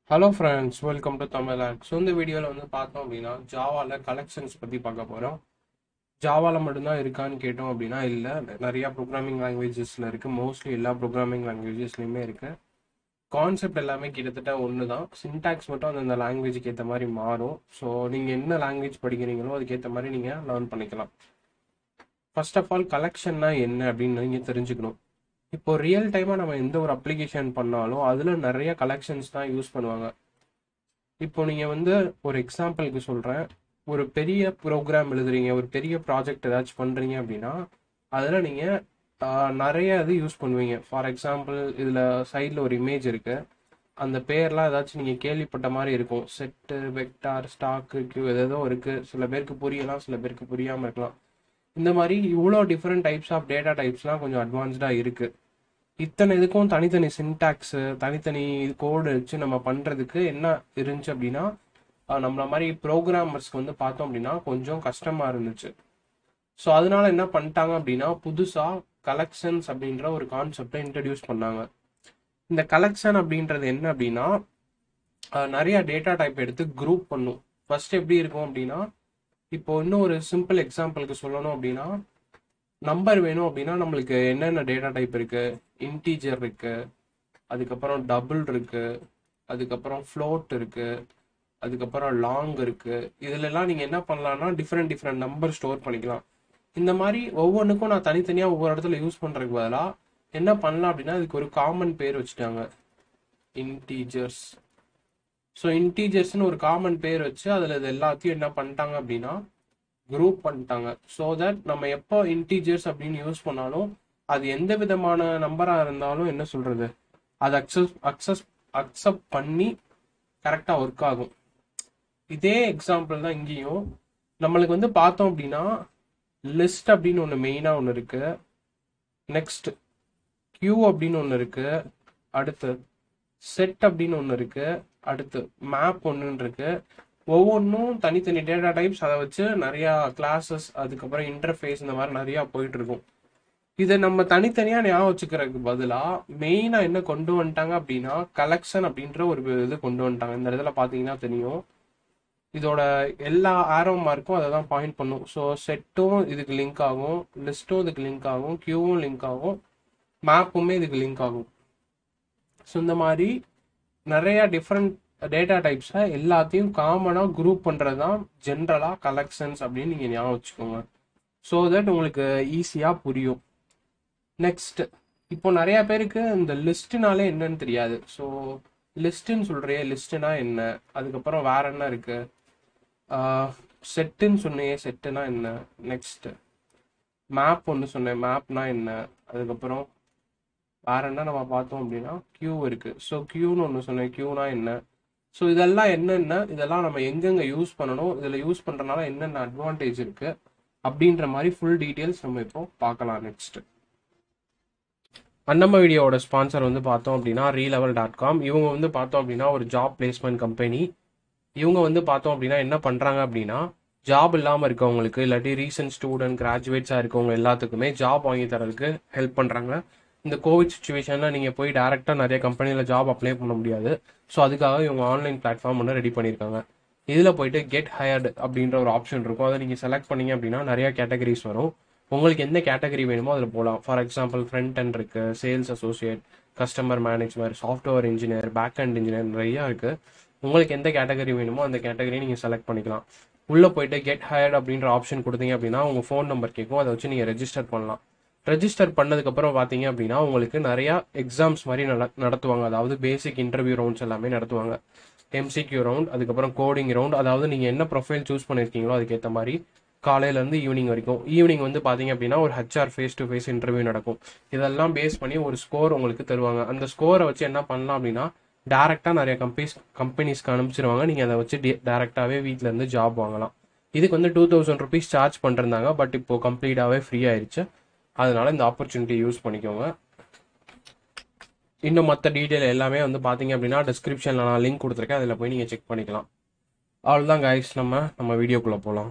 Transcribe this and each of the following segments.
hello friends welcome to Tamil act so இந்த வீடியோவில் வந்து பார்த்தோம் அப்படின்னா ஜாவாவில் கலெக்ஷன்ஸ் பற்றி பார்க்க போகிறோம் ஜாவாவில் மட்டும்தான் இருக்கான்னு கேட்டோம் அப்படின்னா இல்லை நிறையா ப்ரோக்ராமிங் லாங்குவேஜஸில் இருக்குது மோஸ்ட்லி எல்லா ப்ரோக்ராமிங் லாங்குவேஜஸ்லையுமே இருக்குது கான்செப்ட் எல்லாமே கிட்டத்தட்ட ஒன்று தான் சின்டாக்ஸ் மட்டும் அந்தந்த லாங்குவேஜுக்கு ஏற்ற மாதிரி மாறும் ஸோ நீங்கள் என்ன லாங்குவேஜ் படிக்கிறீங்களோ அதுக்கேற்ற மாதிரி நீங்கள் லேர்ன் பண்ணிக்கலாம் ஃபர்ஸ்ட் ஆஃப் ஆல் கலெக்ஷன்னா என்ன அப்படின்னு நீங்கள் தெரிஞ்சுக்கணும் இப்போ ரியல் டைமாக நம்ம எந்த ஒரு அப்ளிகேஷன் பண்ணாலும் அதில் நிறைய கலெக்ஷன்ஸ் தான் யூஸ் பண்ணுவாங்க இப்போ நீங்கள் வந்து ஒரு எக்ஸாம்பிளுக்கு சொல்கிறேன் ஒரு பெரிய ப்ரோக்ராம் எழுதுறீங்க ஒரு பெரிய ப்ராஜெக்ட் ஏதாச்சும் பண்ணுறீங்க அப்படின்னா அதில் நீங்கள் நிறைய இது யூஸ் பண்ணுவீங்க ஃபார் எக்ஸாம்பிள் இதில் சைடில் ஒரு இமேஜ் இருக்குது அந்த பேர்லாம் ஏதாச்சும் நீங்கள் கேள்விப்பட்ட மாதிரி இருக்கும் செட்டு வெக்டார் ஸ்டாக்கு கியூ ஏதோ இருக்குது சில பேருக்கு புரியலாம் சில பேருக்கு புரியாமல் இருக்கலாம் இந்த மாதிரி இவ்வளோ டிஃப்ரெண்ட் டைப்ஸ் ஆஃப் டேட்டா டைப்ஸ்லாம் கொஞ்சம் அட்வான்ஸ்டாக இருக்குது இத்தனை இதுக்கும் தனித்தனி சின்டாக்ஸு தனித்தனி கோடு வச்சு நம்ம பண்ணுறதுக்கு என்ன இருந்துச்சு அப்படின்னா அஹ் நம்மள மாதிரி ப்ரோக்ராமர்ஸ்க்கு வந்து பார்த்தோம் அப்படின்னா கொஞ்சம் கஷ்டமாக இருந்துச்சு ஸோ அதனால என்ன பண்ணிட்டாங்க அப்படின்னா புதுசாக கலெக்ஷன்ஸ் அப்படின்ற ஒரு கான்செப்டை இன்ட்ரடியூஸ் பண்ணாங்க இந்த கலெக்ஷன் அப்படின்றது என்ன அப்படின்னா அஹ் நிறைய டேட்டா டைப் எடுத்து குரூப் பண்ணும் ஃபர்ஸ்ட் எப்படி இருக்கும் அப்படின்னா இப்போ இன்னும் ஒரு சிம்பிள் எக்ஸாம்பிளுக்கு சொல்லணும் அப்படின்னா நம்பர் வேணும் அப்படின்னா நம்மளுக்கு என்னென்ன டேட்டா டைப் இருக்கு இன்டீஜர் இருக்கு அதுக்கப்புறம் டபுள் இருக்கு அதுக்கப்புறம் ஃப்ளோட் இருக்கு அதுக்கப்புறம் லாங் இருக்கு இதுல எல்லாம் நீங்க என்ன பண்ணலாம்னா டிஃப்ரெண்ட் டிஃப்ரெண்ட் நம்பர் ஸ்டோர் பண்ணிக்கலாம் இந்த மாதிரி ஒவ்வொன்றுக்கும் நான் தனித்தனியா ஒவ்வொரு இடத்துல யூஸ் பண்றதுக்கு பதிலா என்ன பண்ணலாம் அப்படின்னா இதுக்கு ஒரு காமன் பேர் வச்சுட்டாங்க இன்டீஜர்ஸ் ஸோ இன்டீஜர்ஸ்னு ஒரு காமன் பேர் வச்சு அதில் இது எல்லாத்தையும் என்ன பண்ணிட்டாங்க அப்படின்னா குரூப் பண்ணிட்டாங்க ஸோ தட் நம்ம எப்போ இன்டீஜர்ஸ் அப்படின்னு யூஸ் பண்ணாலும் அது எந்த விதமான நம்பராக இருந்தாலும் என்ன சொல்றது அது அக்சஸ் அக்சஸ் அக்செப்ட் பண்ணி கரெக்டாக ஒர்க் ஆகும் இதே எக்ஸாம்பிள் தான் இங்கேயும் நம்மளுக்கு வந்து பார்த்தோம் அப்படின்னா லிஸ்ட் அப்படின்னு ஒன்று மெயினாக ஒன்று இருக்கு நெக்ஸ்ட் கியூ அப்படின்னு ஒன்று இருக்கு அடுத்து செட் அப்படின்னு ஒன்று இருக்கு அடுத்து மேப் ஒன்றுன்னு இருக்கு ஒவ்வொன்றும் தனித்தனி டேட்டா டைப்ஸ் அதை வச்சு நிறையா கிளாஸஸ் அதுக்கப்புறம் இன்டர்ஃபேஸ் இந்த மாதிரி நிறையா போயிட்டு இருக்கும் இதை நம்ம தனித்தனியாக ஞாபகம் வச்சுக்கிறதுக்கு பதிலாக மெயினாக என்ன கொண்டு வந்துட்டாங்க அப்படின்னா கலெக்ஷன் அப்படின்ற ஒரு இது கொண்டு வந்துட்டாங்க இந்த இடத்துல பார்த்தீங்கன்னா தெரியும் இதோட எல்லா ஆரோ மார்க்கும் அதை தான் பாயிண்ட் பண்ணும் ஸோ செட்டும் இதுக்கு லிங்க் ஆகும் லிஸ்ட்டும் இதுக்கு லிங்க் ஆகும் கியூவும் லிங்க் ஆகும் மேப்புமே இதுக்கு லிங்க் ஆகும் ஸோ இந்த மாதிரி நிறைய டிஃப்ரெண்ட் டேட்டா டைப்ஸை எல்லாத்தையும் காமனாக குரூப் பண்ணுறது தான் ஜென்ரலாக கலெக்ஷன்ஸ் அப்படின்னு நீங்கள் ஞாபகம் வச்சுக்கோங்க ஸோ தட் உங்களுக்கு ஈஸியாக புரியும் நெக்ஸ்ட் இப்போ நிறைய பேருக்கு இந்த லிஸ்ட்னாலே என்னன்னு தெரியாது ஸோ லிஸ்ட்டுன்னு சொல்கிறியே லிஸ்ட்டுனா என்ன அதுக்கப்புறம் வேற என்ன இருக்கு செட்டுன்னு சொன்னியே செட்டுனா என்ன நெக்ஸ்ட் மேப் ஒன்று சொன்னேன் மேப்னா என்ன அதுக்கப்புறம் வேற என்ன நம்ம பார்த்தோம் அப்படின்னா கியூ இருக்கு ஸோ கியூன்னு ஒன்று சொன்னேன் கியூனா என்ன ஸோ இதெல்லாம் என்னென்ன இதெல்லாம் நம்ம எங்கெங்க யூஸ் பண்ணணும் இதில் யூஸ் பண்ணுறதுனால என்னென்ன அட்வான்டேஜ் இருக்கு அப்படின்ற மாதிரி ஃபுல் டீட்டெயில்ஸ் நம்ம இப்போ பார்க்கலாம் நெக்ஸ்ட் அன்னம்ம வீடியோவோட ஸ்பான்சர் வந்து பார்த்தோம் அப்படின்னா ரீலெவல் டாட் காம் இவங்க வந்து பார்த்தோம் அப்படின்னா ஒரு ஜாப் பிளேஸ்மெண்ட் கம்பெனி இவங்க வந்து பார்த்தோம் அப்படின்னா என்ன பண்ணுறாங்க அப்படின்னா ஜாப் இல்லாமல் இருக்கவங்களுக்கு இல்லாட்டி ரீசன்ட் ஸ்டூடெண்ட் கிராஜுவேட்ஸாக இருக்கவங்க எல்லாத்துக்குமே ஜாப் வாங்கி தரதுக்கு ஹெல்ப் பண்ணுறாங்க இந்த கோவிட் சுச்சுவேஷனில் நீங்கள் போய் டேரெக்டாக நிறைய கம்பெனியில் ஜாப் அப்ளை பண்ண முடியாது ஸோ அதுக்காக இவங்க ஆன்லைன் பிளாட்ஃபார்ம் ஒன்று ரெடி பண்ணியிருக்காங்க இதில் போயிட்டு கெட் ஹயர்டு அப்படின்ற ஒரு ஆப்ஷன் இருக்கும் அதை நீங்கள் செலக்ட் பண்ணீங்க அப்படின்னா நிறைய கேட்டகரிஸ் வரும் உங்களுக்கு எந்த கேட்டகரி வேணுமோ அதில் போகலாம் ஃபார் எக்ஸாம்பிள் ஃப்ரண்ட் அண்ட் இருக்கு sales associate customer management software engineer back end engineer நிறையா இருக்குது உங்களுக்கு எந்த கேட்டகரி வேணுமோ அந்த கேட்டகரியை நீங்கள் செலக்ட் பண்ணிக்கலாம் உள்ளே போயிட்டு கெட் ஹயர்ட் அப்படின்ற ஆப்ஷன் கொடுத்தீங்க அப்படின்னா உங்கள் ஃபோன் நம்பர் கேட்கும் அதை வச்சு நீங்கள் ரெஜிஸ்டர் பண்ணலாம் ரெஜிஸ்டர் பண்ணதுக்கப்புறம் பார்த்தீங்க அப்படின்னா உங்களுக்கு நிறையா எக்ஸாம்ஸ் மாதிரி நட நடத்துவாங்க அதாவது பேசிக் இன்டர்வியூ ரவுண்ட்ஸ் எல்லாமே நடத்துவாங்க எம்சிக்யூ ரவுண்ட் அதுக்கப்புறம் கோடிங் ரவுண்ட் அதாவது நீங்கள் என்ன ப்ரொஃபைல் சூஸ் பண்ணியிருக்கீங்களோ அதுக்கேற்ற மாதிரி காலையிலேருந்து ஈவினிங் வரைக்கும் ஈவினிங் வந்து பார்த்தீங்க அப்படின்னா ஒரு HR face to face interview நடக்கும் இதெல்லாம் பேஸ் பண்ணி ஒரு ஸ்கோர் உங்களுக்கு தருவாங்க அந்த ஸ்கோரை வச்சு என்ன பண்ணலாம் அப்படின்னா டேரெக்டாக நிறைய கம்பெனிஸ் கம்பெனிஸ்க்கு அனுப்பிச்சிருவாங்க நீங்கள் அதை வச்சு டேரெக்டாகவே வீட்டிலேருந்து ஜாப் வாங்கலாம் இதுக்கு வந்து டூ தௌசண்ட் ருபீஸ் சார்ஜ் பண்ணிருந்தாங்க பட் இப்போ கம்ப்ளீட்டாகவே ஃப்ரீ ஆயிடுச்சு அதனால இந்த ஆப்பர்ச்சுனிட்டி யூஸ் பண்ணிக்கோங்க இன்னும் மற்ற டீட்டெயில் எல்லாமே வந்து பார்த்தீங்க அப்படின்னா டிஸ்கிரிப்ஷனில் நான் லிங்க் கொடுத்துருக்கேன் அதில் போய் நீங்கள் செக் பண்ணிக்கலாம் அவ்வளோதான் கைஸ் நம்ம நம்ம வீடியோக்குள்ளே போகலாம்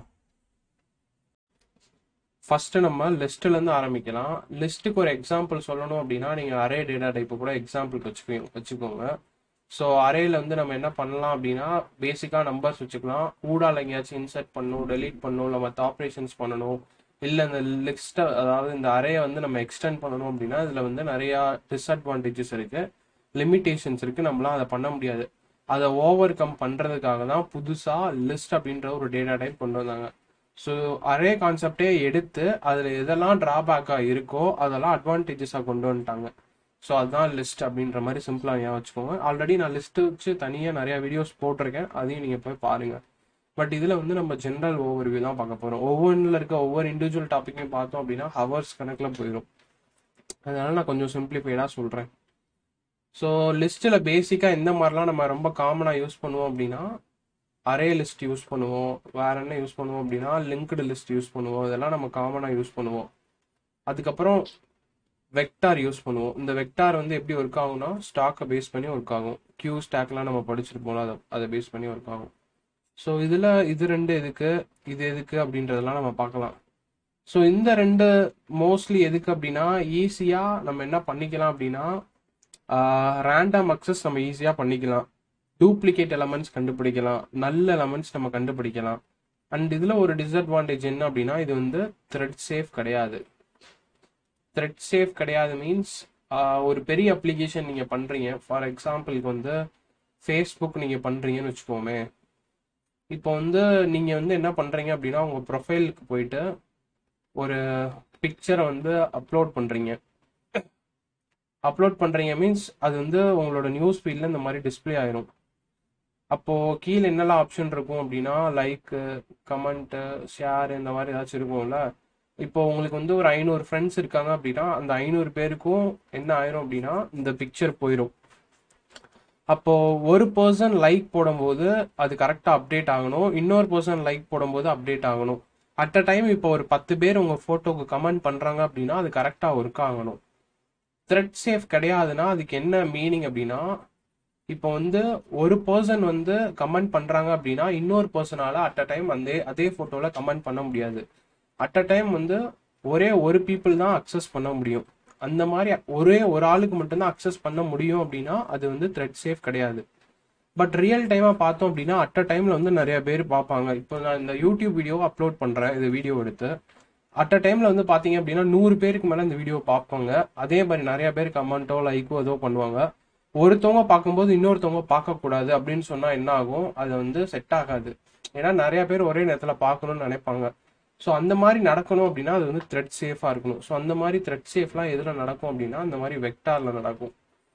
ஃபஸ்ட்டு நம்ம லிஸ்ட்டுலேருந்து ஆரம்பிக்கலாம் லிஸ்ட்டுக்கு ஒரு எக்ஸாம்பிள் சொல்லணும் அப்படின்னா நீங்கள் அரே டேட்டா டைப்பு கூட எக்ஸாம்பிளுக்கு வச்சுக்கோ வச்சுக்கோங்க ஸோ அரேல வந்து நம்ம என்ன பண்ணலாம் அப்படின்னா பேசிக்காக நம்பர்ஸ் வச்சுக்கலாம் ஊடால எங்கேயாச்சும் இன்சர்ட் பண்ணணும் டெலீட் பண்ணணும் இல்லை மற்ற ஆப்ரேஷன்ஸ் பண்ணணும் இல்லை இந்த லிஸ்ட்டை அதாவது இந்த அரேயை வந்து நம்ம எக்ஸ்டெண்ட் பண்ணணும் அப்படின்னா இதில் வந்து நிறையா டிஸ்அட்வான்டேஜஸ் இருக்கு லிமிட்டேஷன்ஸ் இருக்கு நம்மளாம் அதை பண்ண முடியாது அதை ஓவர் கம் பண்ணுறதுக்காக தான் புதுசாக லிஸ்ட் அப்படின்ற ஒரு டேட்டா டைப் கொண்டு வந்தாங்க ஸோ அரே கான்செப்டே எடுத்து அதில் எதெல்லாம் ட்ராபேக்காக இருக்கோ அதெல்லாம் அட்வான்டேஜஸாக கொண்டு வந்துட்டாங்க ஸோ அதுதான் லிஸ்ட் அப்படின்ற மாதிரி சிம்பிளாக ஞாபகம் வச்சுக்கோங்க ஆல்ரெடி நான் லிஸ்ட்டு வச்சு தனியாக நிறையா வீடியோஸ் போட்டிருக்கேன் அதையும் நீங்கள் போய் பாருங்கள் பட் இதில் வந்து நம்ம ஜென்ரல் ஓவர்வியூ தான் பார்க்க போகிறோம் ஒவ்வொன்றில் இருக்க ஒவ்வொரு இண்டிவிஜுவல் டாப்பிக்கையும் பார்த்தோம் அப்படின்னா ஹவர்ஸ் கணக்கில் போயிடும் அதனால நான் கொஞ்சம் சிம்பிளிஃபைடாக சொல்கிறேன் ஸோ லிஸ்ட்டில் பேசிக்காக எந்த மாதிரிலாம் நம்ம ரொம்ப காமனாக யூஸ் பண்ணுவோம் அப்படின்னா அரே லிஸ்ட் யூஸ் பண்ணுவோம் வேற என்ன யூஸ் பண்ணுவோம் அப்படின்னா லிங்க்டு லிஸ்ட் யூஸ் பண்ணுவோம் இதெல்லாம் நம்ம காமனாக யூஸ் பண்ணுவோம் அதுக்கப்புறம் வெக்டார் யூஸ் பண்ணுவோம் இந்த வெக்டார் வந்து எப்படி ஒர்க் ஆகும்னா ஸ்டாக்கை பேஸ் பண்ணி ஒர்க் ஆகும் கியூ ஸ்டாக்லாம் நம்ம படிச்சுட்டு போகலாம் அதை அதை பேஸ் பண்ணி ஒர்க் ஆகும் ஸோ இதில் இது ரெண்டு எதுக்கு இது எதுக்கு அப்படின்றதெல்லாம் நம்ம பார்க்கலாம் ஸோ இந்த ரெண்டு மோஸ்ட்லி எதுக்கு அப்படின்னா ஈஸியாக நம்ம என்ன பண்ணிக்கலாம் அப்படின்னா ரேண்டம் அக்சஸ் நம்ம ஈஸியாக பண்ணிக்கலாம் டூப்ளிகேட் எலமெண்ட்ஸ் கண்டுபிடிக்கலாம் நல்ல எலமெண்ட்ஸ் நம்ம கண்டுபிடிக்கலாம் அண்ட் இதில் ஒரு டிஸ்அட்வான்டேஜ் என்ன அப்படின்னா இது வந்து த்ரெட் சேஃப் கிடையாது த்ரெட் சேஃப் கிடையாது மீன்ஸ் ஒரு பெரிய அப்ளிகேஷன் நீங்கள் பண்ணுறீங்க ஃபார் எக்ஸாம்பிளுக்கு வந்து ஃபேஸ்புக் நீங்கள் பண்ணுறீங்கன்னு வச்சுக்கோமே இப்போ வந்து நீங்கள் வந்து என்ன பண்ணுறீங்க அப்படின்னா உங்கள் ப்ரொஃபைலுக்கு போயிட்டு ஒரு பிக்சரை வந்து அப்லோட் பண்ணுறீங்க அப்லோட் பண்ணுறீங்க மீன்ஸ் அது வந்து உங்களோட நியூஸ் ஃபீல்டில் இந்த மாதிரி டிஸ்பிளே ஆயிரும் அப்போது கீழே என்னெல்லாம் ஆப்ஷன் இருக்கும் அப்படின்னா லைக்கு கமெண்ட்டு ஷேர் இந்த மாதிரி ஏதாச்சும் இருக்கும்ல இப்போ உங்களுக்கு வந்து ஒரு ஐநூறு ஃப்ரெண்ட்ஸ் இருக்காங்க அப்படின்னா அந்த ஐநூறு பேருக்கும் என்ன ஆயிரும் அப்படின்னா இந்த பிக்சர் போயிடும் அப்போ ஒரு பர்சன் லைக் போடும்போது அது கரெக்டாக அப்டேட் ஆகணும் இன்னொரு பர்சன் லைக் போடும்போது அப்டேட் ஆகணும் அட் அ டைம் இப்போ ஒரு பத்து பேர் உங்கள் ஃபோட்டோக்கு கமெண்ட் பண்ணுறாங்க அப்படின்னா அது கரெக்டாக ஒர்க் ஆகணும் த்ரெட் சேஃப் கிடையாதுன்னா அதுக்கு என்ன மீனிங் அப்படின்னா இப்போ வந்து ஒரு பர்சன் வந்து கமெண்ட் பண்ணுறாங்க அப்படின்னா இன்னொரு பர்சனால அட் அ டைம் அந்த அதே ஃபோட்டோவில் கமெண்ட் பண்ண முடியாது அட் அ டைம் வந்து ஒரே ஒரு பீப்புள் தான் அக்சஸ் பண்ண முடியும் அந்த மாதிரி ஒரே ஒரு ஆளுக்கு மட்டும்தான் அக்சஸ் பண்ண முடியும் அப்படின்னா அது வந்து த்ரெட் சேஃப் கிடையாது பட் ரியல் டைமாக பார்த்தோம் அப்படின்னா அட் அ டைமில் வந்து நிறைய பேர் பார்ப்பாங்க இப்போ நான் இந்த யூடியூப் வீடியோவை அப்லோட் பண்ணுறேன் இந்த வீடியோ எடுத்து அட் அ டைமில் வந்து பார்த்தீங்க அப்படின்னா நூறு பேருக்கு மேலே இந்த வீடியோ பார்ப்பாங்க அதே மாதிரி நிறைய பேர் கமெண்ட்டோ லைக்கோ ஏதோ பண்ணுவாங்க ஒருத்தவங்க பார்க்கும்போது இன்னொருத்தவங்க பார்க்கக்கூடாது அப்படின்னு சொன்னால் என்ன ஆகும் அது வந்து செட் ஆகாது ஏன்னா நிறைய பேர் ஒரே நேரத்தில் பார்க்கணும்னு நினைப்பாங்க ஸோ அந்த மாதிரி நடக்கணும் அப்படின்னா அது வந்து த்ரெட் சேஃபாக இருக்கணும் ஸோ அந்த மாதிரி த்ரெட் சேஃப்லாம் எதில் நடக்கும் அப்படின்னா அந்த மாதிரி வெக்டாரில் நடக்கும்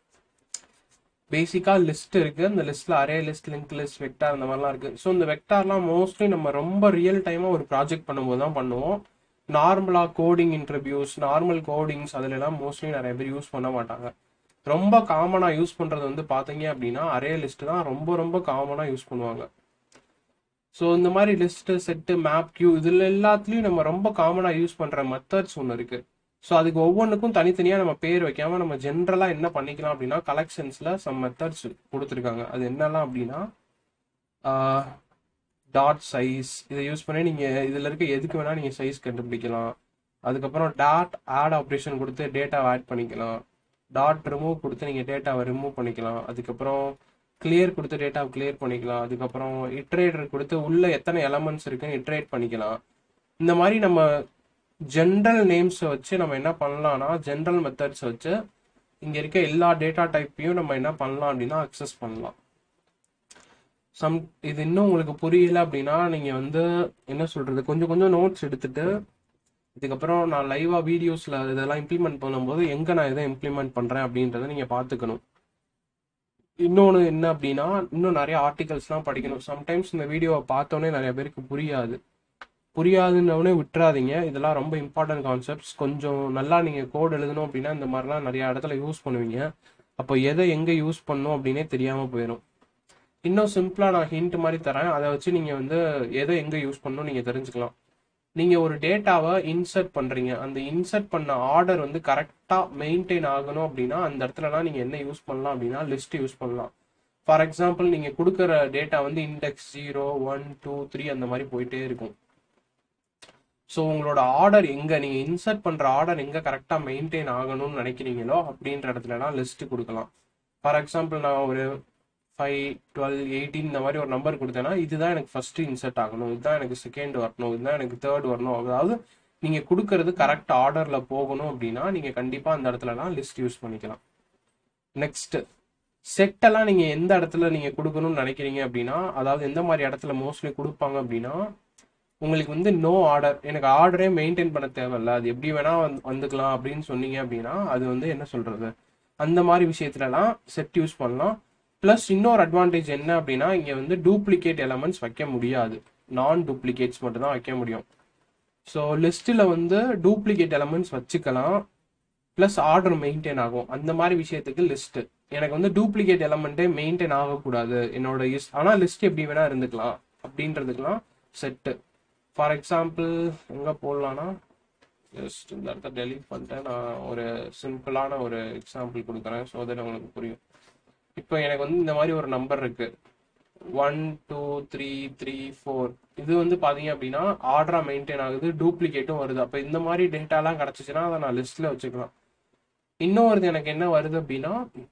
பேசிக்காக லிஸ்ட் இருக்குது அந்த லிஸ்ட்டில் array list link list vector அந்த மாதிரிலாம் இருக்குது ஸோ இந்த வெக்டார்லாம் மோஸ்ட்லி நம்ம ரொம்ப ரியல் டைமாக ஒரு ப்ராஜெக்ட் பண்ணும்போது தான் பண்ணுவோம் நார்மலாக கோடிங் இன்டர்வியூஸ் நார்மல் கோடிங்ஸ் அதிலெல்லாம் மோஸ்ட்லி நிறைய பேர் யூஸ் பண்ண மாட்டாங்க ரொம்ப காமனாக யூஸ் பண்ணுறது வந்து பார்த்தீங்க அப்படின்னா அரே லிஸ்ட் தான் ரொம்ப ரொம்ப காமனாக யூஸ் பண்ணுவாங்க ஸோ இந்த மாதிரி லிஸ்ட்டு செட்டு மேப் கியூ இதில் எல்லாத்துலேயும் நம்ம ரொம்ப காமனாக யூஸ் பண்ணுற மெத்தட்ஸ் ஒன்று இருக்குது ஸோ அதுக்கு ஒவ்வொன்றுக்கும் தனித்தனியாக நம்ம பேர் வைக்காம நம்ம ஜென்ரலாக என்ன பண்ணிக்கலாம் அப்படின்னா கலெக்ஷன்ஸில் சம் மெத்தட்ஸ் கொடுத்துருக்காங்க அது என்னெல்லாம் அப்படின்னா டாட் சைஸ் இதை யூஸ் பண்ணி நீங்கள் இதில் இருக்க எதுக்கு வேணால் நீங்கள் சைஸ் கண்டுபிடிக்கலாம் அதுக்கப்புறம் டாட் ஆட் ஆப்ரேஷன் கொடுத்து டேட்டாவை ஆட் பண்ணிக்கலாம் டாட் ரிமூவ் கொடுத்து நீங்கள் டேட்டாவை ரிமூவ் பண்ணிக்கலாம் அதுக்கப்புறம் கிளியர் கொடுத்து டேட்டாவை கிளியர் பண்ணிக்கலாம் அதுக்கப்புறம் இட்ரேட்டர் கொடுத்து உள்ள எத்தனை எலமெண்ட்ஸ் இருக்குன்னு இட்ரேட் பண்ணிக்கலாம் இந்த மாதிரி நம்ம ஜென்ரல் நேம்ஸை வச்சு நம்ம என்ன பண்ணலாம்னா ஜென்ரல் மெத்தட்ஸ் வச்சு இங்கே இருக்க எல்லா டேட்டா டைப்பையும் நம்ம என்ன பண்ணலாம் அப்படின்னா அக்சஸ் பண்ணலாம் சம் இது இன்னும் உங்களுக்கு புரியல அப்படின்னா நீங்கள் வந்து என்ன சொல்கிறது கொஞ்சம் கொஞ்சம் நோட்ஸ் எடுத்துட்டு இதுக்கப்புறம் நான் லைவாக வீடியோஸில் இதெல்லாம் இம்ப்ளிமெண்ட் பண்ணும்போது எங்கே நான் இதை இம்ப்ளிமெண்ட் பண்ணுறேன் அப்படின்றத நீங்கள் பார்த்துக்கணும் இன்னொன்று என்ன அப்படின்னா இன்னும் நிறைய ஆர்டிகல்ஸ்லாம் படிக்கணும் சம்டைம்ஸ் இந்த வீடியோவை பார்த்தோன்னே நிறைய பேருக்கு புரியாது புரியாதுன்னொடனே விட்டுறாதீங்க இதெல்லாம் ரொம்ப இம்பார்ட்டன்ட் கான்செப்ட்ஸ் கொஞ்சம் நல்லா நீங்கள் கோட் எழுதணும் அப்படின்னா இந்த மாதிரிலாம் நிறைய இடத்துல யூஸ் பண்ணுவீங்க அப்போ எதை எங்கே யூஸ் பண்ணணும் அப்படின்னே தெரியாமல் போயிடும் இன்னும் சிம்பிளாக நான் ஹிண்ட் மாதிரி தரேன் அதை வச்சு நீங்கள் வந்து எதை எங்கே யூஸ் பண்ணணும் நீங்கள் தெரிஞ்சுக்கலாம் நீங்கள் ஒரு டேட்டாவை இன்சர்ட் பண்ணுறீங்க அந்த இன்சர்ட் பண்ண ஆர்டர் வந்து கரெக்டாக மெயின்டைன் ஆகணும் அப்படின்னா அந்த இடத்துலலாம் நீங்கள் என்ன யூஸ் பண்ணலாம் அப்படின்னா லிஸ்ட் யூஸ் பண்ணலாம் ஃபார் எக்ஸாம்பிள் நீங்கள் கொடுக்குற டேட்டா வந்து index zero one two three அந்த மாதிரி போயிட்டே இருக்கும் ஸோ உங்களோட ஆர்டர் எங்கே நீங்கள் இன்சர்ட் பண்ணுற ஆர்டர் எங்கே கரெக்டாக மெயின்டைன் ஆகணும்னு நினைக்கிறீங்களோ அப்படின்ற இடத்துலலாம் லிஸ்ட் கொடுக்கலாம் ஃபார் எக்ஸாம்பிள் நான் ஒரு ஃபைவ் டுவெல் எயிட்டீன் இந்த மாதிரி ஒரு நம்பர் கொடுத்தேன்னா இதுதான் எனக்கு ஃபர்ஸ்ட் இன்சர்ட் ஆகணும் இதுதான் எனக்கு செகண்ட் வரணும் இதுதான் எனக்கு தேர்ட் வரணும் அதாவது நீங்க கொடுக்கறது கரெக்ட் ஆர்டர்ல போகணும் அப்படின்னா நீங்க கண்டிப்பா அந்த இடத்துலலாம் லிஸ்ட் யூஸ் பண்ணிக்கலாம் நெக்ஸ்ட் செட் எல்லாம் நீங்க எந்த இடத்துல நீங்க கொடுக்கணும்னு நினைக்கிறீங்க அப்படின்னா அதாவது எந்த மாதிரி இடத்துல மோஸ்ட்லி கொடுப்பாங்க அப்படின்னா உங்களுக்கு வந்து நோ ஆர்டர் எனக்கு ஆர்டரே மெயின்டைன் பண்ண தேவையில்ல அது எப்படி வேணா வந்து- வந்துக்கலாம் அப்படின்னு சொன்னீங்க அப்படின்னா அது வந்து என்ன சொல்றது அந்த மாதிரி விஷயத்துலலாம் செட் யூஸ் பண்ணலாம் ப்ளஸ் இன்னொரு அட்வான்டேஜ் என்ன அப்படின்னா இங்க வந்து டூப்ளிகேட் எலமெண்ட்ஸ் வைக்க முடியாது நான் டூப்ளிகேட்ஸ் மட்டும் தான் வைக்க முடியும் ஸோ லிஸ்ட்டில் வந்து டூப்ளிகேட் எலமெண்ட்ஸ் வச்சுக்கலாம் ப்ளஸ் ஆர்டர் மெயின்டைன் ஆகும் அந்த மாதிரி விஷயத்துக்கு லிஸ்ட் எனக்கு வந்து டூப்ளிகேட் எலமெண்ட்டே மெயின்டைன் ஆகக்கூடாது என்னோட லிஸ்ட் ஆனால் லிஸ்ட் எப்படி வேணா இருந்துக்கலாம் அப்படின்றதுக்கெல்லாம் செட்டு ஃபார் எக்ஸாம்பிள் எங்கே போடலான்னா ஜஸ்ட் இந்த இடத்த டெலீட் பண்ணிட்டேன் நான் ஒரு சிம்பிளான ஒரு எக்ஸாம்பிள் கொடுக்குறேன் ஸோ தட் உங்களுக்கு புரியும் இப்போ எனக்கு வந்து இந்த மாதிரி ஒரு நம்பர் இருக்கு one two three three four இது வந்து பாத்தீங்க அப்படின்னா ஆர்டரா மெயின்டைன் ஆகுது டூப்ளிகேட்டும் வருது அப்போ இந்த மாதிரி டேட்டாலாம் கிடச்சிச்சுன்னா அதை நான் லிஸ்ட்ல வச்சுக்கலாம் இன்னொரு எனக்கு என்ன வருது அப்படின்னா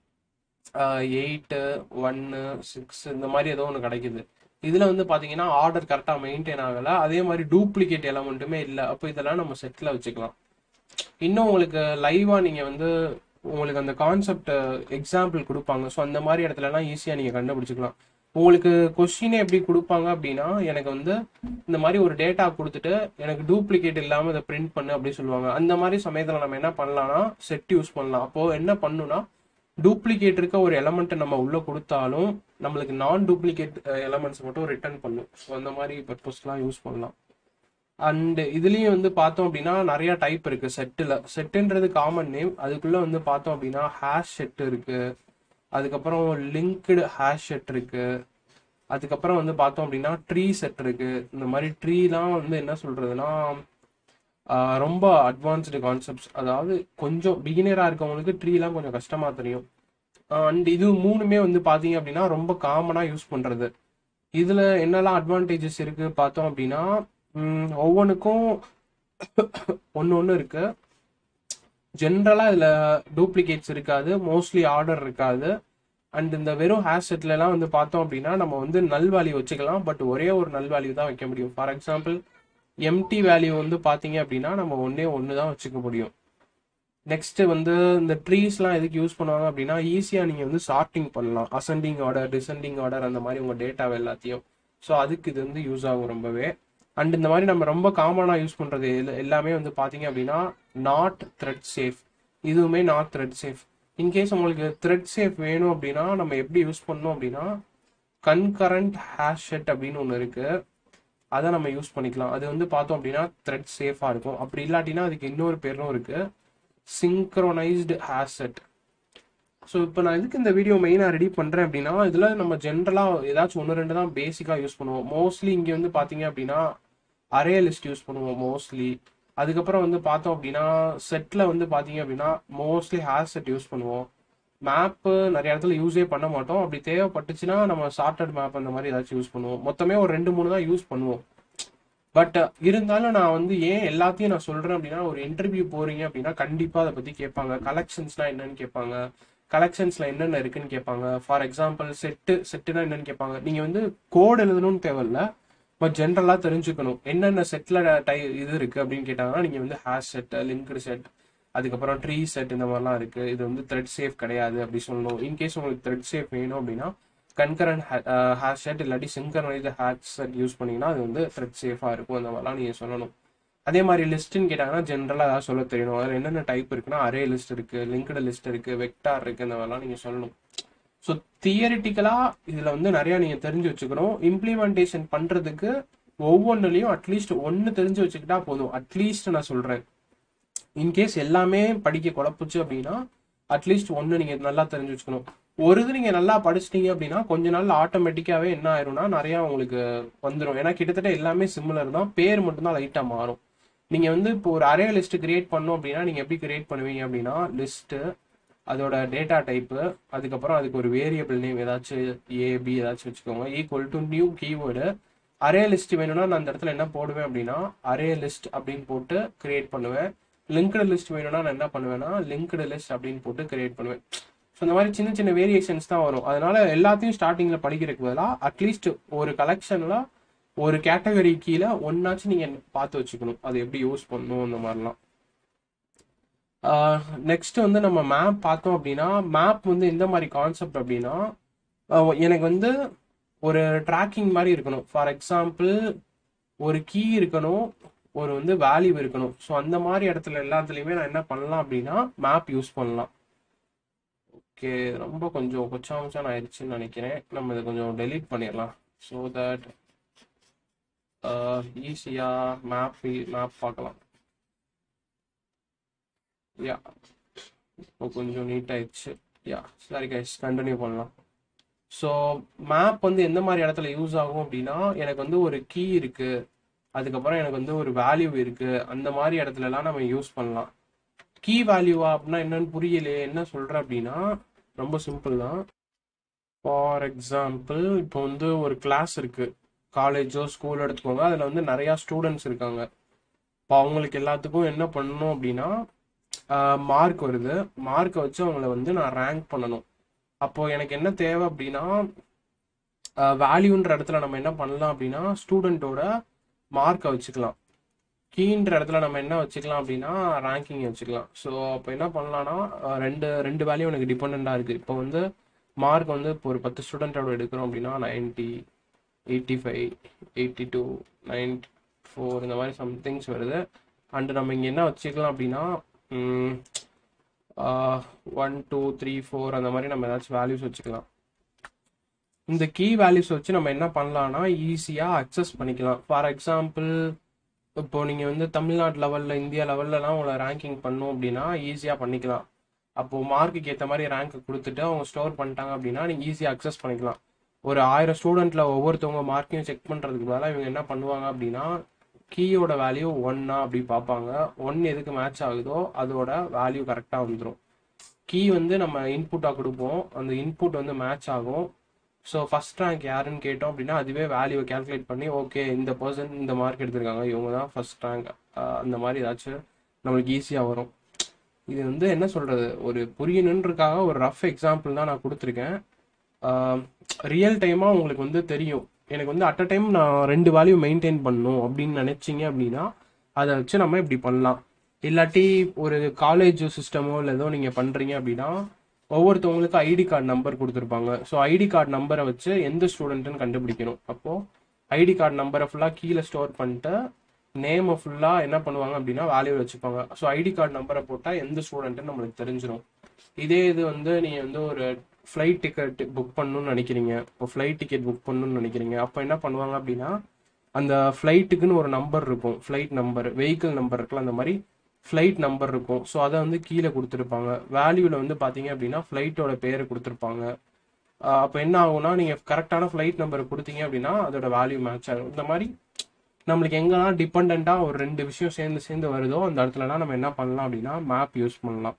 எயிட்டு ஒன்னு சிக்ஸ் இந்த மாதிரி ஏதோ ஒன்று கிடைக்குது இதுல வந்து பாத்தீங்கன்னா ஆர்டர் கரெக்டா மெயின்டைன் ஆகல அதே மாதிரி டூப்ளிகேட் எலமெண்ட்டுமே இல்லை அப்போ இதெல்லாம் நம்ம செட்ல வச்சுக்கலாம் இன்னும் உங்களுக்கு லைவா நீங்க வந்து உங்களுக்கு அந்த கான்செப்ட் எக்ஸாம்பிள் கொடுப்பாங்க ஸோ அந்த மாதிரி இடத்துலலாம் ஈஸியாக நீங்கள் கண்டுபிடிச்சிக்கலாம் உங்களுக்கு கொஸ்டினே எப்படி கொடுப்பாங்க அப்படின்னா எனக்கு வந்து இந்த மாதிரி ஒரு டேட்டா கொடுத்துட்டு எனக்கு டூப்ளிகேட் இல்லாமல் இதை பிரிண்ட் பண்ணு அப்படி சொல்லுவாங்க அந்த மாதிரி சமயத்தில் நம்ம என்ன பண்ணலாம்னா செட் யூஸ் பண்ணலாம் அப்போ என்ன பண்ணுனா டூப்ளிகேட் இருக்க ஒரு எலமெண்ட்டை நம்ம உள்ள கொடுத்தாலும் நம்மளுக்கு நான் டூப்ளிகேட் எலமெண்ட்ஸ் மட்டும் ரிட்டர்ன் பண்ணும் ஸோ அந்த மாதிரி பர்பஸ்லாம் யூஸ் பண்ணலாம் அண்ட் இதுலயும் வந்து பார்த்தோம் அப்படின்னா நிறைய டைப் இருக்கு செட்டில் செட்டுன்றது காமன் நேம் அதுக்குள்ள வந்து பார்த்தோம் அப்படின்னா ஹேஷ் செட் இருக்கு அதுக்கப்புறம் லிங்க்டு ஹேஷ் செட் இருக்கு அதுக்கப்புறம் வந்து பார்த்தோம் அப்படின்னா ட்ரீ செட் இருக்கு இந்த மாதிரி ட்ரீலாம் வந்து என்ன சொல்றதுன்னா ஆஹ் ரொம்ப அட்வான்ஸ்டு கான்செப்ட்ஸ் அதாவது கொஞ்சம் பிகினரா இருக்கவங்களுக்கு ட்ரீலாம் கொஞ்சம் கஷ்டமா தெரியும் அண்ட் இது மூணுமே வந்து பாத்தீங்க அப்படின்னா ரொம்ப காமனா யூஸ் பண்றது இதுல என்னெல்லாம் அட்வான்டேஜஸ் இருக்கு பார்த்தோம் அப்படின்னா ம், ஒவ்வொன்றுக்கும் ஒன்று ஒன்று இருக்கு ஜென்ரலாக இதில் டூப்ளிகேட்ஸ் இருக்காது மோஸ்ட்லி ஆர்டர் இருக்காது அண்ட் இந்த வெறும் ஹேர் செட்லலாம் வந்து பார்த்தோம் அப்படின்னா நம்ம வந்து நல் வேல்யூ வச்சுக்கலாம் பட் ஒரே ஒரு நல் வேல்யூ தான் வைக்க முடியும் ஃபார் எக்ஸாம்பிள் எம்டி வேல்யூ வந்து பார்த்தீங்க அப்படின்னா நம்ம ஒன்றே ஒன்று தான் வச்சுக்க முடியும் நெக்ஸ்ட் வந்து இந்த ட்ரீஸ்லாம் எதுக்கு யூஸ் பண்ணுவாங்க அப்படின்னா ஈஸியாக நீங்கள் வந்து சார்ட்டிங் பண்ணலாம் அசெண்டிங் ஆர்டர் டிசெண்டிங் ஆர்டர் அந்த மாதிரி உங்கள் டேட்டாவை எல்லாத்தையும் ஸோ அதுக்கு இது வந்து யூஸ் ஆகும் ரொம்பவே அண்ட் இந்த மாதிரி நம்ம ரொம்ப காமனாக யூஸ் பண்ணுறது எல்லாமே வந்து பார்த்தீங்க அப்படின்னா நாட் த்ரெட் சேஃப் இதுவுமே நாட் த்ரெட் சேஃப் இன்கேஸ் உங்களுக்கு த்ரெட் சேஃப் வேணும் அப்படின்னா நம்ம எப்படி யூஸ் பண்ணோம் அப்படின்னா கன்கரண்ட் ஹேஷ் செட் அப்படின்னு ஒன்று இருக்கு அதை நம்ம யூஸ் பண்ணிக்கலாம் அது வந்து பார்த்தோம் அப்படின்னா த்ரெட் சேஃபாக இருக்கும் அப்படி இல்லாட்டினா அதுக்கு இன்னொரு பேரும் இருக்கு சிங்க்ரோனைஸ்டு ஹேஷ் செட் ஸோ இப்போ நான் எதுக்கு இந்த வீடியோ மெயினாக ரெடி பண்ணுறேன் அப்படின்னா இதில் நம்ம ஜென்ரலாக ஏதாச்சும் ஒன்று ரெண்டு தான் பேசிக்காக யூஸ் பண்ணுவோம் மோஸ்ட்லி இங்கே வந்து பார்த்தீங்க அப்படின்னா அரே லிஸ்ட் யூஸ் பண்ணுவோம் மோஸ்ட்லி அதுக்கப்புறம் வந்து பார்த்தோம் அப்படின்னா செட்டில் வந்து பார்த்தீங்க அப்படின்னா மோஸ்ட்லி ஹேர் செட் யூஸ் பண்ணுவோம் மேப்பு நிறைய இடத்துல யூஸே பண்ண மாட்டோம் அப்படி தேவைப்பட்டுச்சுன்னா நம்ம சார்ட்டட் மேப் அந்த மாதிரி ஏதாச்சும் யூஸ் பண்ணுவோம் மொத்தமே ஒரு ரெண்டு மூணு தான் யூஸ் பண்ணுவோம் பட் இருந்தாலும் நான் வந்து ஏன் எல்லாத்தையும் நான் சொல்றேன் அப்படின்னா ஒரு இன்டர்வியூ போறீங்க அப்படின்னா கண்டிப்பா அதை பத்தி கேட்பாங்க கலெக்ஷன்ஸ்னா என்னன்னு கேட்பாங்க கலெக்ஷன்ஸ்ல என்னென்ன இருக்குன்னு கேட்பாங்க ஃபார் எக்ஸாம்பிள் செட்டு செட்டுனா என்னன்னு கேட்பாங்க நீங்க வந்து கோட் எழுதணும்னு தேவையில்ல பட் ஜென்ரலா தெரிஞ்சுக்கணும் என்னென்ன செட்ல டை இது இருக்கு அப்படின்னு கேட்டாங்கன்னா நீங்க வந்து ஹேஷ் செட் லிங்க்டு செட் அதுக்கப்புறம் ட்ரீ செட் இந்த மாதிரிலாம் இருக்கு இது வந்து த்ரெட் சேஃப் கிடையாது அப்படி சொல்லணும் இன்கேஸ் உங்களுக்கு த்ரெட் சேஃப் வேணும் அப்படின்னா கன்கரண்ட் ஹேஷ் செட் இல்லாட்டி சிங்கரனைஸ் ஹேஷ் செட் யூஸ் பண்ணீங்கன்னா அது வந்து த்ரெட் சேஃபா இருக்கும் அந்த மாதிரிலாம் நீங்க சொல்லணும் அதே மாதிரி லிஸ்ட்னு கேட்டாங்கன்னா ஜென்ரலாக ஏதாவது சொல்ல தெரியணும் அதில் என்னென்ன டைப் இருக்குன்னா அரே லிஸ்ட் இருக்கு லிங்க்டு லிஸ்ட் இருக்கு வெக்டார் இருக்கு இந்த மாதிரிலாம் நீங்க சொல்லணும் ஸோ தியரிட்டிக்கலா இதுல வந்து நிறைய நீங்க தெரிஞ்சு வச்சுக்கணும் இம்ப்ளிமெண்டேஷன் பண்றதுக்கு ஒவ்வொன்றுலையும் அட்லீஸ்ட் ஒன்னு தெரிஞ்சு வச்சுக்கிட்டா போதும் அட்லீஸ்ட் நான் சொல்றேன் இன்கேஸ் எல்லாமே படிக்க குழப்புச்சு அப்படின்னா அட்லீஸ்ட் ஒன்று நீங்க நல்லா தெரிஞ்சு வச்சுக்கணும் ஒரு இது நீங்க நல்லா படிச்சிட்டீங்க அப்படின்னா கொஞ்ச நாள் ஆட்டோமேட்டிக்காவே என்ன ஆயிரும்னா நிறைய உங்களுக்கு வந்துடும் ஏன்னா கிட்டத்தட்ட எல்லாமே சிமிலர் தான் பேர் மட்டும்தான் லைட்டா மாறும் நீங்க வந்து இப்போ ஒரு அரே லிஸ்ட் கிரியேட் பண்ணோம் அப்படின்னா நீங்க எப்படி கிரியேட் பண்ணுவீங்க அப்படின்னா லிஸ்ட் அதோட டேட்டா டைப்பு அதுக்கப்புறம் அதுக்கு ஒரு வேரியபிள் நேம் ஏதாச்சும் ஏபி ஏதாச்சும் வச்சுக்கோங்க equal to new keyword array list வேணும்னா நான் அந்த இடத்துல என்ன போடுவேன் அப்படின்னா அரே லிஸ்ட் அப்படின்னு போட்டு கிரியேட் பண்ணுவேன் லிங்க்டு லிஸ்ட் வேணும்னா நான் என்ன பண்ணுவேன்னா லிங்க்டு லிஸ்ட் அப்படின்னு போட்டு கிரியேட் பண்ணுவேன் ஸோ இந்த மாதிரி சின்ன சின்ன வேரியேஷன்ஸ் தான் வரும் அதனால எல்லாத்தையும் ஸ்டார்டிங்கில் படிக்கிறதுக்கு பதிலாக அட்லீஸ்ட் ஒரு கலெக்ஷனில் ஒரு கேட்டகரி கீழே ஒன்னாச்சும் நீங்கள் பார்த்து வச்சுக்கணும் அது எப்படி யூஸ் பண்ணணும் அந்த மாதிரிலாம் நெக்ஸ்ட் வந்து நம்ம மேப் பார்த்தோம் அப்படின்னா மேப் வந்து எந்த மாதிரி கான்செப்ட் அப்படின்னா ஆஹ் எனக்கு வந்து ஒரு ட்ராக்கிங் மாதிரி இருக்கணும் ஃபார் எக்ஸாம்பிள் ஒரு கீ இருக்கணும் ஒரு வந்து வேல்யூ இருக்கணும் ஸோ அந்த மாதிரி இடத்துல எல்லாத்துலேயுமே நான் என்ன பண்ணலாம் அப்படின்னா மேப் யூஸ் பண்ணலாம் ஓகே ரொம்ப கொஞ்சம் கொச்சாமச்சான் ஆயிடுச்சுன்னு நினைக்கிறேன் நம்ம இதை கொஞ்சம் டெலீட் பண்ணிடலாம் ஸோ தட் ஈஸியாக மேப் மேப் பார்க்கலாம் யா இப்போ கொஞ்சம் நீட் ஆயிடுச்சு யா சரி கைஸ் கண்டினியூ பண்ணலாம் ஸோ மேப் வந்து எந்த மாதிரி இடத்துல யூஸ் ஆகும் அப்படின்னா எனக்கு வந்து ஒரு கீ இருக்கு அதுக்கப்புறம் எனக்கு வந்து ஒரு வேல்யூ இருக்கு அந்த மாதிரி இடத்துலலாம் நம்ம யூஸ் பண்ணலாம் கீ வேல்யூவா அப்படின்னா என்னன்னு புரியலையே என்ன சொல்ற அப்படின்னா ரொம்ப சிம்பிள் தான் ஃபார் எக்ஸாம்பிள் இப்போ வந்து ஒரு கிளாஸ் இருக்கு காலேஜோ ஸ்கூல் எடுத்துக்கோங்க அதில் வந்து நிறையா ஸ்டூடெண்ட்ஸ் இருக்காங்க இப்போ அவங்களுக்கு எல்லாத்துக்கும் என்ன பண்ணணும் அப்படின்னா மார்க் வருது மார்க்கை வச்சு அவங்கள வந்து நான் ரேங்க் பண்ணணும் அப்போ எனக்கு என்ன தேவை அப்படின்னா வேல்யூன்ற இடத்துல நம்ம என்ன பண்ணலாம் அப்படின்னா ஸ்டூடெண்ட்டோட மார்க்கை வச்சுக்கலாம் கீன்ற இடத்துல நம்ம என்ன வச்சுக்கலாம் அப்படின்னா ரேங்கிங் வச்சுக்கலாம் ஸோ அப்போ என்ன பண்ணலாம்னா அஹ் ரெண்டு ரெண்டு வேல்யூ எனக்கு டிபெண்ட்டாக இருக்குது இப்போ வந்து மார்க் வந்து இப்போ ஒரு பத்து ஸ்டூடெண்ட்டோட எடுக்கிறோம் அப்படின்னா ninety eighty five eighty two ninety four இந்த மாதிரி சம்திங்ஸ் வருது அண்டு நம்ம இங்கே என்ன வச்சுக்கலாம் அப்படின்னா ஒன் டூ த்ரீ ஃபோர் அந்த மாதிரி நம்ம ஏதாச்சும் வேல்யூஸ் வச்சுக்கலாம் இந்த கீ வேல்யூஸ் வச்சு நம்ம என்ன பண்ணலாம்னா ஈஸியாக அக்சஸ் பண்ணிக்கலாம் ஃபார் எக்ஸாம்பிள் இப்போ நீங்கள் வந்து தமிழ்நாடு லெவலில் இந்தியா லெவல்லலாம் உங்களை ரேங்கிங் பண்ணும் அப்படின்னா ஈஸியாக பண்ணிக்கலாம் அப்போது மார்க்குக்கு ஏற்ற மாதிரி ரேங்க் கொடுத்துட்டு அவங்க ஸ்டோர் பண்ணிட்டாங்க அப்படின்னா நீங்கள் ஈஸியாக அக்சஸ் பண்ணிக்கலாம் ஒரு ஆயிரம் ஸ்டூடெண்ட்டில் ஒவ்வொருத்தவங்க மார்க்கையும் செக் பண்ணுறதுக்கு பதிலாக இவங்க என்ன பண்ணுவாங்க அப்படின்னா கீயோட வேல்யூ ஒன்னா அப்படி பார்ப்பாங்க ஒன் எதுக்கு மேட்ச் ஆகுதோ அதோட வேல்யூ கரெக்டாக வந்துடும் கீ வந்து நம்ம இன்புட்டாக கொடுப்போம் அந்த இன்புட் வந்து மேட்ச் ஆகும் ஸோ ஃபர்ஸ்ட் ரேங்க் யாருன்னு கேட்டோம் அப்படின்னா அதுவே வேல்யூவை கேல்குலேட் பண்ணி ஓகே இந்த பர்சன் இந்த மார்க் எடுத்திருக்காங்க இவங்க தான் ஃபர்ஸ்ட் ரேங்க் அந்த மாதிரி ஏதாச்சும் நம்மளுக்கு ஈஸியாக வரும் இது வந்து என்ன சொல்றது ஒரு புரியணுன்றதுக்காக ஒரு ரஃப் எக்ஸாம்பிள் தான் நான் கொடுத்துருக்கேன் ரியல் டைமாக உங்களுக்கு வந்து தெரியும் எனக்கு வந்து அட் அ டைம் நான் ரெண்டு வேல்யூ மெயின்டைன் பண்ணணும் அப்படின்னு நினைச்சீங்க அப்படின்னா அதை வச்சு நம்ம இப்படி பண்ணலாம் இல்லாட்டி ஒரு காலேஜ் சிஸ்டமோ இல்லை ஏதோ நீங்கள் பண்ணுறீங்க அப்படின்னா ஒவ்வொருத்தவங்களுக்கு ஐடி கார்டு நம்பர் கொடுத்துருப்பாங்க ஸோ ஐடி கார்டு நம்பரை வச்சு எந்த ஸ்டூடெண்ட்டுன்னு கண்டுபிடிக்கணும் அப்போது ஐடி கார்டு நம்பரை ஃபுல்லாக கீழே ஸ்டோர் பண்ணிட்டு நேமை ஃபுல்லாக என்ன பண்ணுவாங்க அப்படின்னா வேல்யூ வச்சுப்பாங்க ஸோ ஐடி கார்டு நம்பரை போட்டால் எந்த ஸ்டூடெண்ட்டுன்னு நம்மளுக்கு தெரிஞ்சிடும் இதே இது வந்து நீங்கள் வந்து ஒரு ஃப்ளைட் டிக்கெட் புக் பண்ணணும்னு நினைக்கிறீங்க இப்போ ஃப்ளைட் டிக்கெட் புக் பண்ணணும்னு நினைக்கிறீங்க அப்போ என்ன பண்ணுவாங்க அப்படின்னா அந்த ஃப்ளைட்டுக்குன்னு ஒரு நம்பர் இருக்கும் ஃப்ளைட் நம்பர் வெஹிக்கிள் நம்பர் இருக்குல்ல அந்த மாதிரி ஃப்ளைட் நம்பர் இருக்கும் ஸோ அதை வந்து கீழே கொடுத்துருப்பாங்க வேல்யூவில் வந்து பார்த்தீங்க அப்படின்னா ஃப்ளைட்டோட பேரை கொடுத்துருப்பாங்க அப்போ என்ன ஆகும்னா நீங்கள் கரெக்டான ஃப்ளைட் நம்பர் கொடுத்தீங்க அப்படின்னா அதோட வேல்யூ மேட்ச் ஆகும் இந்த மாதிரி நம்மளுக்கு எங்கெல்லாம் டிபெண்ட்டாக ஒரு ரெண்டு விஷயம் சேர்ந்து சேர்ந்து வருதோ அந்த இடத்துலலாம் நம்ம என்ன பண்ணலாம் அப்படின்னா மேப் யூஸ் பண்ணலாம்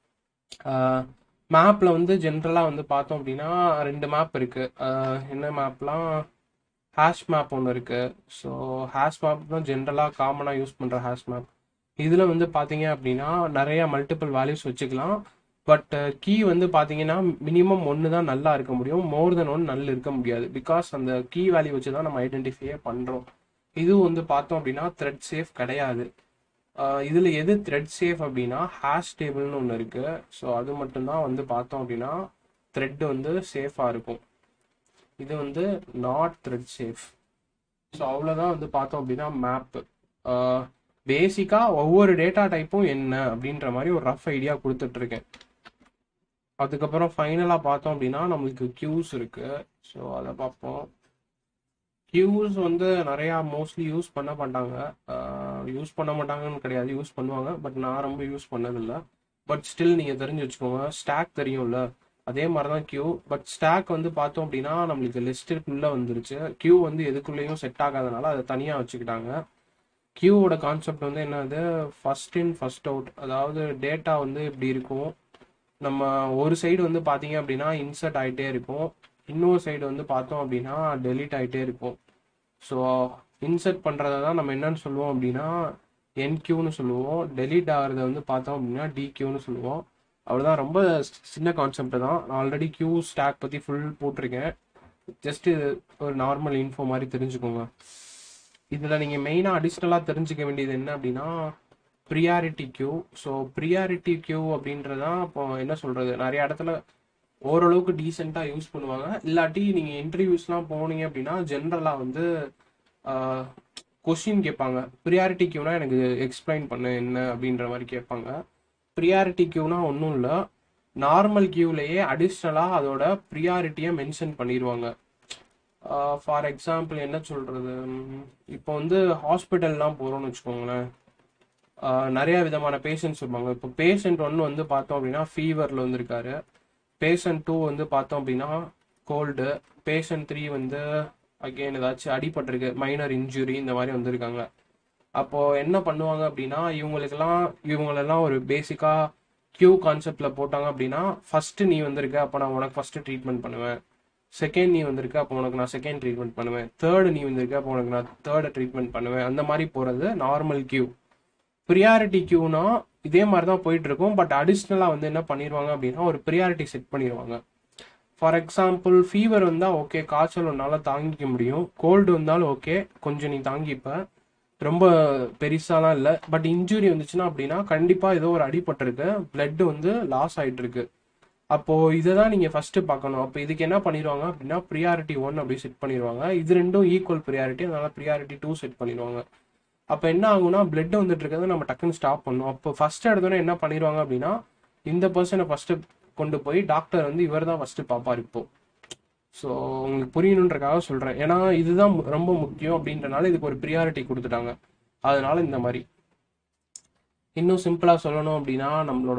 மேப்பில் வந்து ஜென்ரலாக வந்து பார்த்தோம் அப்படின்னா ரெண்டு மேப் இருக்குது என்ன மேப்லாம் ஹேஷ் மேப் ஒன்று இருக்குது ஸோ ஹேஷ் மேப் தான் ஜென்ரலாக காமனாக யூஸ் பண்ணுற ஹேஷ் மேப் இதில் வந்து பார்த்தீங்க அப்படின்னா நிறைய மல்டிபிள் வேல்யூஸ் வச்சுக்கலாம் பட் கீ வந்து பார்த்தீங்கன்னா மினிமம் ஒன்று தான் நல்லா இருக்க முடியும் மோர் தென் ஒன் நல்ல இருக்க முடியாது பிகாஸ் அந்த கீ வேல்யூ வச்சு தான் நம்ம ஐடென்டிஃபையே பண்ணுறோம் இது வந்து பார்த்தோம் அப்படின்னா த்ரெட் சேஃப் கிடையாது இதில் எது த்ரெட் சேஃப் அப்படின்னா ஹேஷ் டேபிள்னு ஒன்று இருக்குது ஸோ அது மட்டும்தான் வந்து பார்த்தோம் அப்படின்னா த்ரெட் வந்து சேஃபாக இருக்கும் இது வந்து நாட் த்ரெட் சேஃப் ஸோ அவ்வளோதான் வந்து பார்த்தோம் அப்படின்னா மேப்பு பேசிக்காக ஒவ்வொரு டேட்டா டைப்பும் என்ன அப்படின்ற மாதிரி ஒரு ரஃப் ஐடியா கொடுத்துட்ருக்கேன் அதுக்கப்புறம் ஃபைனலாக பார்த்தோம் அப்படின்னா நம்மளுக்கு கியூஸ் இருக்குது ஸோ அதை பார்ப்போம் கியூஸ் வந்து நிறையா மோஸ்ட்லி யூஸ் பண்ண மாட்டாங்க யூஸ் பண்ண மாட்டாங்கன்னு கிடையாது யூஸ் பண்ணுவாங்க பட் நான் ரொம்ப யூஸ் பண்ணதில்லை பட் ஸ்டில் நீங்கள் தெரிஞ்சு வச்சுக்கோங்க ஸ்டாக் தெரியும்ல அதே மாதிரி தான் கியூ பட் ஸ்டாக் வந்து பார்த்தோம் அப்படின்னா நம்மளுக்கு லிஸ்ட்டுக்குள்ளே வந்துருச்சு கியூ வந்து எதுக்குள்ளேயும் செட் ஆகாதனால அதை தனியாக வச்சுக்கிட்டாங்க கியூவோட கான்செப்ட் வந்து என்னது ஃபர்ஸ்ட் இன் ஃபர்ஸ்ட் அவுட் அதாவது டேட்டா வந்து இப்படி இருக்கும் நம்ம ஒரு சைடு வந்து பார்த்தீங்க அப்படின்னா இன்சர்ட் ஆகிட்டே இருக்கும் இன்னொரு சைடு வந்து பார்த்தோம் அப்படின்னா டெலீட் ஆகிட்டே இருக்கும் ஸோ இன்சர்ட் பண்ணுறத தான் நம்ம என்னன்னு சொல்லுவோம் அப்படின்னா என்கியூன்னு சொல்லுவோம் டெலீட் ஆகிறத வந்து பார்த்தோம் அப்படின்னா டிக்யூன்னு சொல்லுவோம் அவ்வளோதான் ரொம்ப சின்ன கான்செப்ட் தான் நான் ஆல்ரெடி கியூ ஸ்டாக் பற்றி ஃபுல் போட்டிருக்கேன் ஜஸ்ட்டு ஒரு நார்மல் இன்ஃபோ மாதிரி தெரிஞ்சுக்கோங்க இதில் நீங்கள் மெயினாக அடிஷ்னலாக தெரிஞ்சுக்க வேண்டியது என்ன அப்படின்னா priority queue so priority queue அப்படின்றதான் இப்போ என்ன சொல்கிறது நிறைய இடத்துல ஓரளவுக்கு டீசெண்டாக யூஸ் பண்ணுவாங்க இல்லாட்டி நீங்கள் இன்டர்வியூஸ்லாம் போனீங்க அப்படின்னா ஜென்ரலாக வந்து கொஷின் கேட்பாங்க ப்ரியாரிட்டி கியூனா எனக்கு எக்ஸ்பிளைன் பண்ணு என்ன அப்படின்ற மாதிரி கேட்பாங்க ப்ரியாரிட்டி கியூனா ஒன்றும் இல்லை நார்மல் கியூலேயே அடிஷ்னலாக அதோட ப்ரியாரிட்டியை மென்ஷன் பண்ணிடுவாங்க ஃபார் எக்ஸாம்பிள் என்ன சொல்கிறது இப்போ வந்து ஹாஸ்பிட்டல்லாம் போகிறோம்னு வச்சுக்கோங்களேன் ஆஹ் நிறைய விதமான பேஷண்ட்ஸ் இருப்பாங்க இப்போ பேஷண்ட் ஒன்று வந்து பார்த்தோம் அப்படின்னா ஃபீவரில் வந்திருக்காரு பேஷண்ட் டூ வந்து பார்த்தோம் அப்படின்னா கோல்டு பேஷண்ட் த்ரீ வந்து அகெயின் ஏதாச்சும் அடிபட்டிருக்கு மைனர் இன்ஜுரி இந்த மாதிரி வந்திருக்காங்க அப்போ என்ன பண்ணுவாங்க அப்படின்னா இவங்களுக்கெல்லாம் இவங்களெல்லாம் ஒரு பேசிக்கா கியூ கான்செப்ட்ல போட்டாங்க அப்படின்னா ஃபர்ஸ்ட் நீ வந்திருக்க அப்போ நான் உனக்கு ஃபர்ஸ்ட் ட்ரீட்மெண்ட் பண்ணுவேன் செகண்ட் நீ வந்திருக்க அப்போ உனக்கு நான் செகண்ட் ட்ரீட்மெண்ட் பண்ணுவேன் தேர்ட் நீ வந்திருக்க அப்போ உனக்கு நான் தேர்ட் ட்ரீட்மெண்ட் பண்ணுவேன் அந்த மாதிரி போறது நார்மல் கியூ ப்ரியாரிட்டி கியூனா இதே மாதிரி தான் போயிட்டு இருக்கும் பட் அடிஷ்னலாக வந்து என்ன பண்ணிடுவாங்க அப்படின்னா ஒரு ப்ரியாரிட்டி செட் பண்ணிடுவாங்க ஃபார் எக்ஸாம்பிள் ஃபீவர் வந்தால் ஓகே காய்ச்சல் உன்னால தாங்கிக்க முடியும் கோல்டு வந்தாலும் ஓகே கொஞ்சம் நீ தாங்கிப்ப ரொம்ப பெருசாலாம் இல்லை பட் இன்ஜுரி வந்துச்சுன்னா அப்படின்னா கண்டிப்பாக ஏதோ ஒரு அடிபட்டிருக்கு பிளட் வந்து லாஸ் ஆயிட்டு இருக்கு அப்போ இதை தான் நீங்கள் ஃபர்ஸ்ட் பார்க்கணும் அப்போ இதுக்கு என்ன பண்ணிடுவாங்க அப்படின்னா ப்ரியாரிட்டி ஒன் அப்படி செட் பண்ணிடுவாங்க இது ரெண்டும் ஈக்குவல் ப்ரியாரிட்டி அதனால ப்ரியாரிட்டி டூ செட் பண்ணிடுவாங்க அப்போ என்ன ஆகும்னா பிளட் வந்துட்டு இருக்கிறத நம்ம டக்குன்னு ஸ்டாப் பண்ணணும் அப்போ ஃபர்ஸ்ட் எடுத்தோன்னே என்ன பண்ணிடுவாங்க அப்படின்னா இந்த பர்சனை ஃபர்ஸ்ட் கொண்டு போய் டாக்டர் வந்து இவர் தான் ஃபர்ஸ்ட் பார்ப்பார் இப்போ ஸோ உங்களுக்கு புரியணுன்றக்காக சொல்கிறேன் ஏன்னா இதுதான் மு- ரொம்ப முக்கியம் அப்படின்றனால இதுக்கு ஒரு ப்ரியாரிட்டி கொடுத்துட்டாங்க அதனால இந்த மாதிரி இன்னும் சிம்பிளாக சொல்லணும் அப்படின்னா நம்மளோட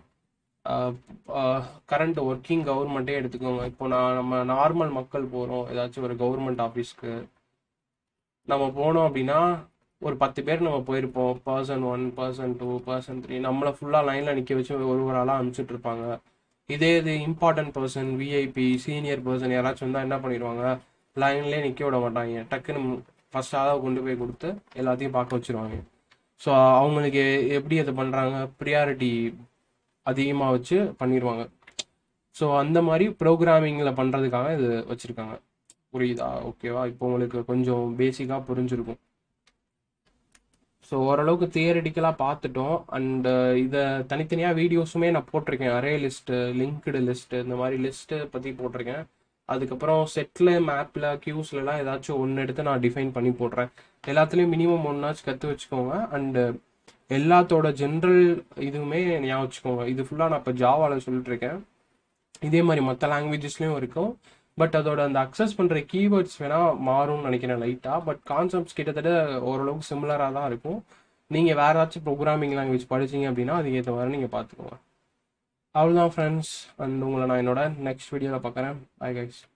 கரண்ட் ஒர்க்கிங் கவர்மெண்ட்டே எடுத்துக்கோங்க இப்போ நான் நம்ம நார்மல் மக்கள் போகிறோம் ஏதாச்சும் ஒரு கவர்மெண்ட் ஆஃபீஸ்க்கு நம்ம போனோம் அப்படின்னா ஒரு பத்து பேர் நம்ம போயிருப்போம் person one person two person three நம்மளை ஃபுல்லாக லைனில் நிற்க வச்சு ஒரு ஒரு ஆளாக அனுப்பிச்சிட்டு இருப்பாங்க இதே இது important person VIP senior person யாராச்சும் வந்தால் என்ன பண்ணிடுவாங்க லைன்லேயே நிற்க விட மாட்டாங்க டக்குன்னு ஃபர்ஸ்ட் ஆளாக கொண்டு போய் கொடுத்து எல்லாத்தையும் பார்க்க வச்சிருவாங்க ஸோ அவங்களுக்கு எப்படி அதை பண்ணுறாங்க ப்ரியாரிட்டி அதிகமாக வச்சு பண்ணிடுவாங்க ஸோ அந்த மாதிரி ப்ரோக்ராமிங்கில் பண்ணுறதுக்காக இது வச்சுருக்காங்க புரியுதா ஓகேவா இப்போ உங்களுக்கு கொஞ்சம் பேசிக்காக புரிஞ்சிருக்கும் ஸோ ஓரளவுக்கு தியரட்டிக்கலாக பார்த்துட்டோம் அண்ட் இதை தனித்தனியாக வீடியோஸுமே நான் போட்டிருக்கேன் அரே லிஸ்ட்டு லிங்க்டு லிஸ்ட்டு இந்த மாதிரி லிஸ்ட்டு பற்றி போட்டிருக்கேன் அதுக்கப்புறம் செட்டில் மேப்பில் கியூஸ்லலாம் ஏதாச்சும் ஒன்று எடுத்து நான் டிஃபைன் பண்ணி போடுறேன் எல்லாத்துலேயும் மினிமம் ஒன்றாச்சும் கற்று வச்சுக்கோங்க அண்டு எல்லாத்தோட ஜென்ரல் இதுவுமே ஞாபகம் வச்சுக்கோங்க இது ஃபுல்லாக நான் இப்போ ஜாவாவில் சொல்லிட்டு இருக்கேன் இதே மாதிரி மற்ற லாங்குவேஜஸ்லையும் இருக்கும் பட் அதோட அந்த அக்சஸ் பண்ணுற கீவேர்ட்ஸ் வேணால் மாறும்னு நினைக்கிறேன் லைட்டாக பட் கான்செப்ட்ஸ் கிட்டத்தட்ட ஓரளவுக்கு சிமிலராக தான் இருக்கும் நீங்கள் வேற ஏதாச்சும் ப்ரோக்ராமிங் லாங்குவேஜ் படிச்சீங்க அப்படின்னா அதுக்கேற்ற மாதிரி நீங்கள் பார்த்துக்கோங்க அவ்வளோதான் ஃப்ரெண்ட்ஸ் அண்ட் உங்களை நான் என்னோட நெக்ஸ்ட் வீடியோவில் பார்க்குறேன் பை கைஸ்